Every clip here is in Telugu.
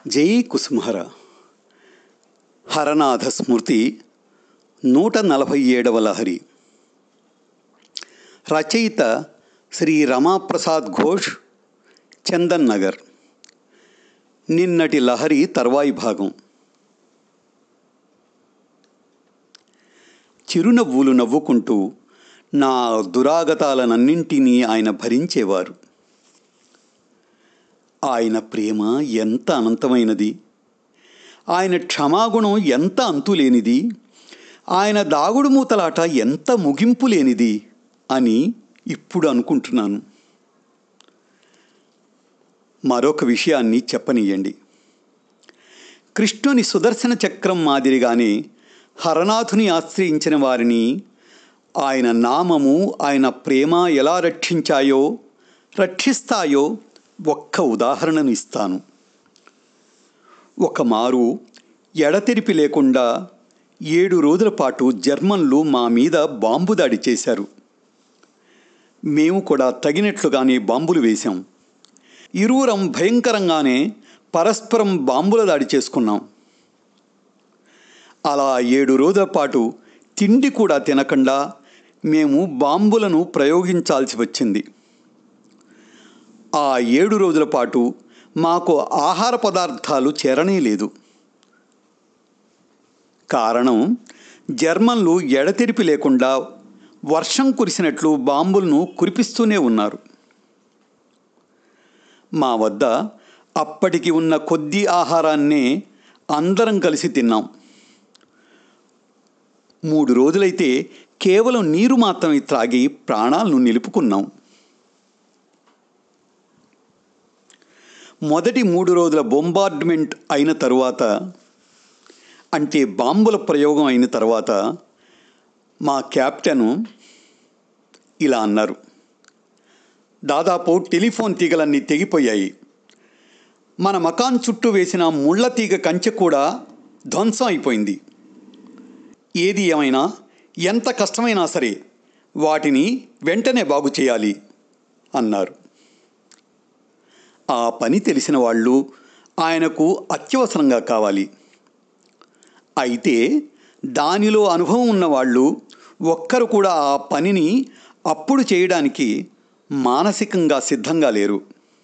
జై కుసుమహర హరనాథ స్మృతి నూట నలభై ఏడవ లహరి రచయిత శ్రీ రమాప్రసాద్ ఘోష్ చందన్ నగర్ నిన్నటి లహరి తర్వాయి భాగం చిరునవ్వులు నవ్వుకుంటూ నా దురాగతాలనన్నింటినీ ఆయన భరించేవారు ఆయన ప్రేమ ఎంత అనంతమైనది ఆయన క్షమాగుణం ఎంత అంతులేనిది ఆయన దాగుడు మూతలాట ఎంత ముగింపు లేనిది అని ఇప్పుడు అనుకుంటున్నాను మరొక విషయాన్ని చెప్పనీయండి కృష్ణుని సుదర్శన చక్రం మాదిరిగానే హరనాథుని ఆశ్రయించిన వారిని ఆయన నామము ఆయన ప్రేమ ఎలా రక్షించాయో రక్షిస్తాయో ఒక్క ఉదాహరణను ఇస్తాను ఒక మారు ఎడతెరిపి లేకుండా ఏడు రోజుల పాటు జర్మన్లు మా మీద బాంబు దాడి చేశారు మేము కూడా తగినట్లుగానే బాంబులు వేశాం ఇరువురం భయంకరంగానే పరస్పరం బాంబుల దాడి చేసుకున్నాం అలా ఏడు రోజుల పాటు తిండి కూడా తినకుండా మేము బాంబులను ప్రయోగించాల్సి వచ్చింది ఆ ఏడు రోజుల పాటు మాకు ఆహార పదార్థాలు చేరనే లేదు కారణం జర్మన్లు ఎడతెరిపి లేకుండా వర్షం కురిసినట్లు బాంబులను కురిపిస్తూనే ఉన్నారు మా వద్ద అప్పటికి ఉన్న కొద్ది ఆహారాన్నే అందరం కలిసి తిన్నాం మూడు రోజులైతే కేవలం నీరు మాత్రమే త్రాగి ప్రాణాలను నిలుపుకున్నాం మొదటి మూడు రోజుల బొంబార్డ్మెంట్ అయిన తరువాత అంటే బాంబుల ప్రయోగం అయిన తర్వాత మా కెప్టెను ఇలా అన్నారు దాదాపు టెలిఫోన్ తీగలన్నీ తెగిపోయాయి మన మకాన్ చుట్టూ వేసిన ముళ్ళ తీగ కంచె కూడా ధ్వంసం అయిపోయింది ఏది ఏమైనా ఎంత కష్టమైనా సరే వాటిని వెంటనే బాగు చేయాలి అన్నారు ఆ పని తెలిసిన వాళ్ళు ఆయనకు అత్యవసరంగా కావాలి అయితే దానిలో అనుభవం ఉన్నవాళ్ళు ఒక్కరు కూడా ఆ పనిని అప్పుడు చేయడానికి మానసికంగా సిద్ధంగా లేరు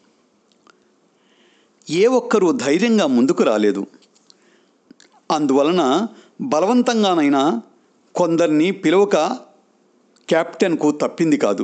ఏ ఒక్కరూ ధైర్యంగా ముందుకు రాలేదు అందువలన బలవంతంగానైనా కొందరిని పిలవక కెప్టెన్కు తప్పింది కాదు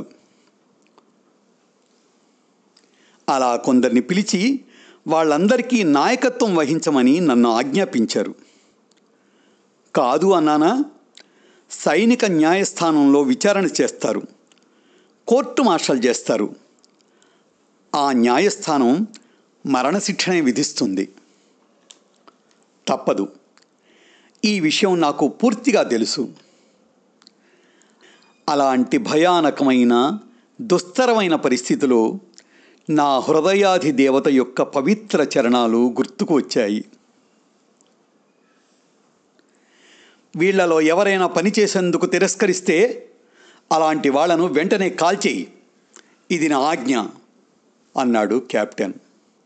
అలా కొందరిని పిలిచి వాళ్ళందరికీ నాయకత్వం వహించమని నన్ను ఆజ్ఞాపించారు కాదు అన్నానా సైనిక న్యాయస్థానంలో విచారణ చేస్తారు కోర్టు మార్షల్ చేస్తారు ఆ న్యాయస్థానం మరణశిక్షనే విధిస్తుంది తప్పదు ఈ విషయం నాకు పూర్తిగా తెలుసు అలాంటి భయానకమైన దుస్తరమైన పరిస్థితిలో నా హృదయాధి దేవత యొక్క పవిత్ర చరణాలు గుర్తుకు వచ్చాయి వీళ్లలో ఎవరైనా పని చేసేందుకు తిరస్కరిస్తే అలాంటి వాళ్లను వెంటనే కాల్చేయి ఇది నా ఆజ్ఞ అన్నాడు కెప్టెన్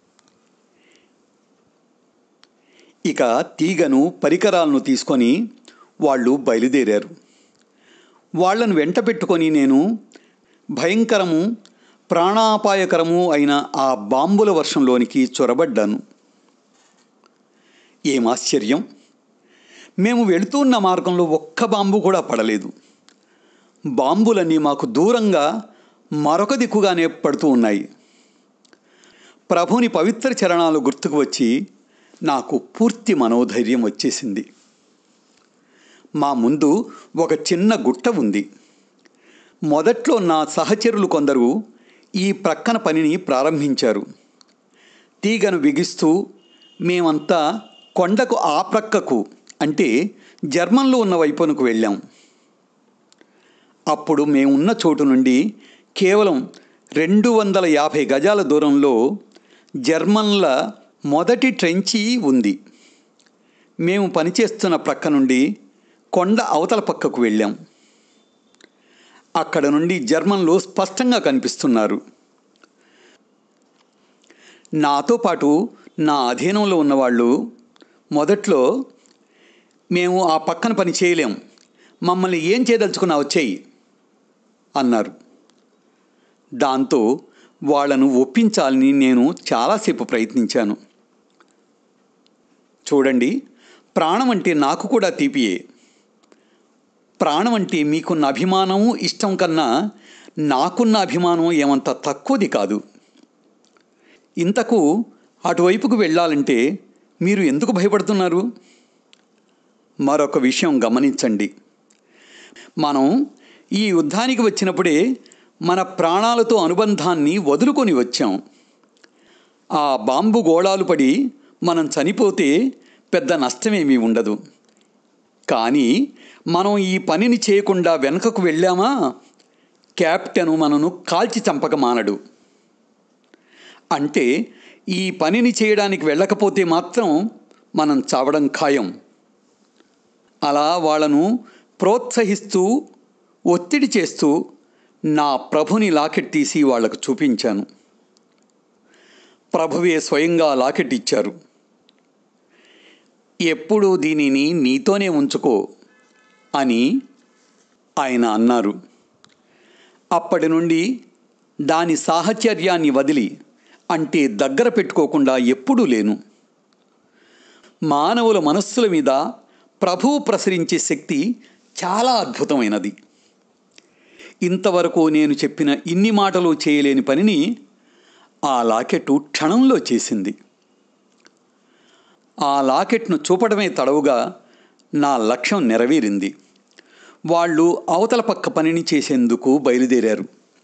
ఇక తీగను పరికరాలను తీసుకొని వాళ్ళు బయలుదేరారు వాళ్లను వెంట పెట్టుకొని నేను భయంకరము ప్రాణాపాయకరము అయిన ఆ బాంబుల వర్షంలోనికి చొరబడ్డాను ఏం ఆశ్చర్యం మేము వెళుతున్న మార్గంలో ఒక్క బాంబు కూడా పడలేదు బాంబులన్నీ మాకు దూరంగా మరొక దిక్కుగానే పడుతూ ఉన్నాయి ప్రభుని పవిత్ర చరణాలు గుర్తుకు వచ్చి నాకు పూర్తి మనోధైర్యం వచ్చేసింది మా ముందు ఒక చిన్న గుట్ట ఉంది మొదట్లో నా సహచరులు కొందరు ఈ ప్రక్కన పనిని ప్రారంభించారు తీగను బిగిస్తూ మేమంతా కొండకు ఆ ప్రక్కకు అంటే జర్మన్లో ఉన్న వైపునకు వెళ్ళాం అప్పుడు మేమున్న చోటు నుండి కేవలం రెండు వందల యాభై గజాల దూరంలో జర్మన్ల మొదటి ట్రెంచి ఉంది మేము పనిచేస్తున్న ప్రక్క నుండి కొండ అవతల పక్కకు వెళ్ళాం అక్కడ నుండి జర్మన్లు స్పష్టంగా కనిపిస్తున్నారు నాతో పాటు నా అధీనంలో ఉన్నవాళ్ళు మొదట్లో మేము ఆ పక్కన పని చేయలేం మమ్మల్ని ఏం చేయదలుచుకున్నా వచ్చేయి అన్నారు దాంతో వాళ్ళను ఒప్పించాలని నేను చాలాసేపు ప్రయత్నించాను చూడండి ప్రాణం అంటే నాకు కూడా తీపియే ప్రాణం అంటే మీకున్న అభిమానం ఇష్టం కన్నా నాకున్న అభిమానం ఏమంత తక్కువది కాదు ఇంతకు అటువైపుకు వెళ్ళాలంటే మీరు ఎందుకు భయపడుతున్నారు మరొక విషయం గమనించండి మనం ఈ యుద్ధానికి వచ్చినప్పుడే మన ప్రాణాలతో అనుబంధాన్ని వదులుకొని వచ్చాం ఆ బాంబు గోళాలు పడి మనం చనిపోతే పెద్ద నష్టమేమీ ఉండదు కానీ మనం ఈ పనిని చేయకుండా వెనుకకు వెళ్ళామా కెప్టెన్ మనను కాల్చి చంపక మానడు అంటే ఈ పనిని చేయడానికి వెళ్ళకపోతే మాత్రం మనం చావడం ఖాయం అలా వాళ్ళను ప్రోత్సహిస్తూ ఒత్తిడి చేస్తూ నా ప్రభుని లాకెట్ తీసి వాళ్లకు చూపించాను ప్రభువే స్వయంగా లాకెట్ ఇచ్చారు ఎప్పుడూ దీనిని నీతోనే ఉంచుకో అని ఆయన అన్నారు అప్పటి నుండి దాని సాహచర్యాన్ని వదిలి అంటే దగ్గర పెట్టుకోకుండా ఎప్పుడూ లేను మానవుల మనస్సుల మీద ప్రభువు ప్రసరించే శక్తి చాలా అద్భుతమైనది ఇంతవరకు నేను చెప్పిన ఇన్ని మాటలు చేయలేని పనిని ఆ లాకెట్టు క్షణంలో చేసింది ఆ లాకెట్ను చూపడమే తడవుగా నా లక్ష్యం నెరవేరింది వాళ్ళు అవతల పక్క పనిని చేసేందుకు బయలుదేరారు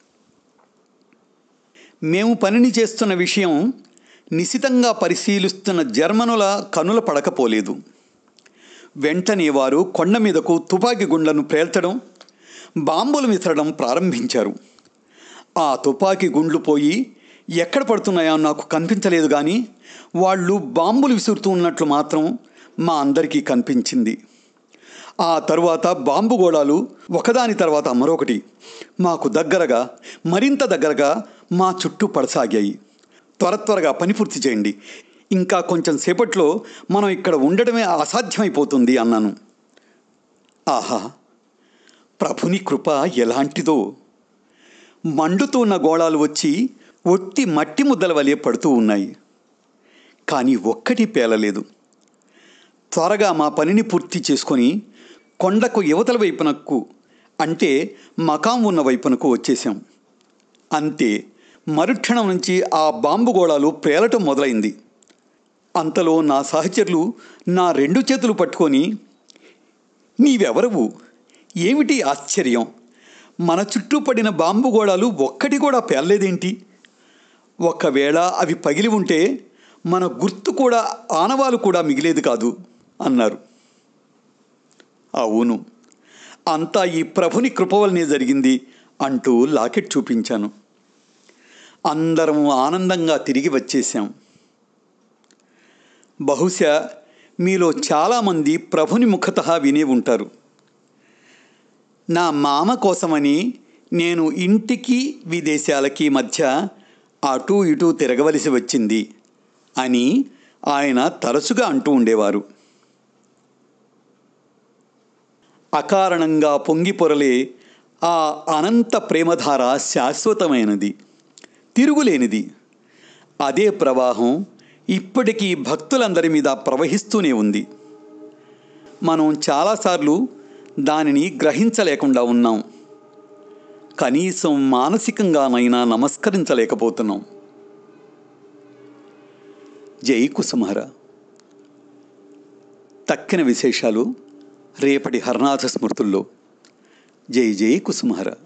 మేము పనిని చేస్తున్న విషయం నిశితంగా పరిశీలిస్తున్న జర్మనుల కనుల పడకపోలేదు వెంటనే వారు కొండ మీదకు తుపాకీ గుండ్లను పేల్చడం బాంబులు విసరడం ప్రారంభించారు ఆ తుపాకీ గుండ్లు పోయి ఎక్కడ పడుతున్నాయో నాకు కనిపించలేదు కానీ వాళ్ళు బాంబులు విసురుతూ ఉన్నట్లు మాత్రం మా అందరికీ కనిపించింది ఆ తరువాత బాంబు గోళాలు ఒకదాని తర్వాత మరొకటి మాకు దగ్గరగా మరింత దగ్గరగా మా చుట్టూ పడసాగాయి త్వర త్వరగా పని పూర్తి చేయండి ఇంకా కొంచెం సేపట్లో మనం ఇక్కడ ఉండడమే అసాధ్యమైపోతుంది అన్నాను ఆహా ప్రభుని కృప ఎలాంటిదో మండుతున్న గోళాలు వచ్చి ఒట్టి మట్టి ముద్దల వలె పడుతూ ఉన్నాయి కానీ ఒక్కటి పేలలేదు త్వరగా మా పనిని పూర్తి చేసుకొని కొండకు యువతల వైపునకు అంటే మకాం ఉన్న వైపునకు వచ్చేసాం అంతే మరుక్షణం నుంచి ఆ బాంబు గోళాలు పేలటం మొదలైంది అంతలో నా సహచరులు నా రెండు చేతులు పట్టుకొని నీవెవరవు ఏమిటి ఆశ్చర్యం మన చుట్టూ పడిన బాంబు గోళాలు ఒక్కటి కూడా పేర్లేదేంటి ఒకవేళ అవి పగిలి ఉంటే మన గుర్తు కూడా ఆనవాలు కూడా మిగిలేది కాదు అన్నారు అవును అంతా ఈ ప్రభుని కృప వల్లనే జరిగింది అంటూ లాకెట్ చూపించాను అందరం ఆనందంగా తిరిగి వచ్చేసాం బహుశా మీలో చాలామంది ప్రభుని ముఖత వినే ఉంటారు నా మామ కోసమని నేను ఇంటికి విదేశాలకి మధ్య అటూ ఇటూ తిరగవలసి వచ్చింది అని ఆయన తరచుగా అంటూ ఉండేవారు అకారణంగా పొంగి పొరలే ఆ అనంత ప్రేమధార శాశ్వతమైనది తిరుగులేనిది అదే ప్రవాహం ఇప్పటికీ భక్తులందరి మీద ప్రవహిస్తూనే ఉంది మనం చాలాసార్లు దానిని గ్రహించలేకుండా ఉన్నాం కనీసం మానసికంగానైనా నమస్కరించలేకపోతున్నాం జై కుసుమహర తక్కిన విశేషాలు రేపటి హరనాథ స్మృతుల్లో జై జై కుసుమహర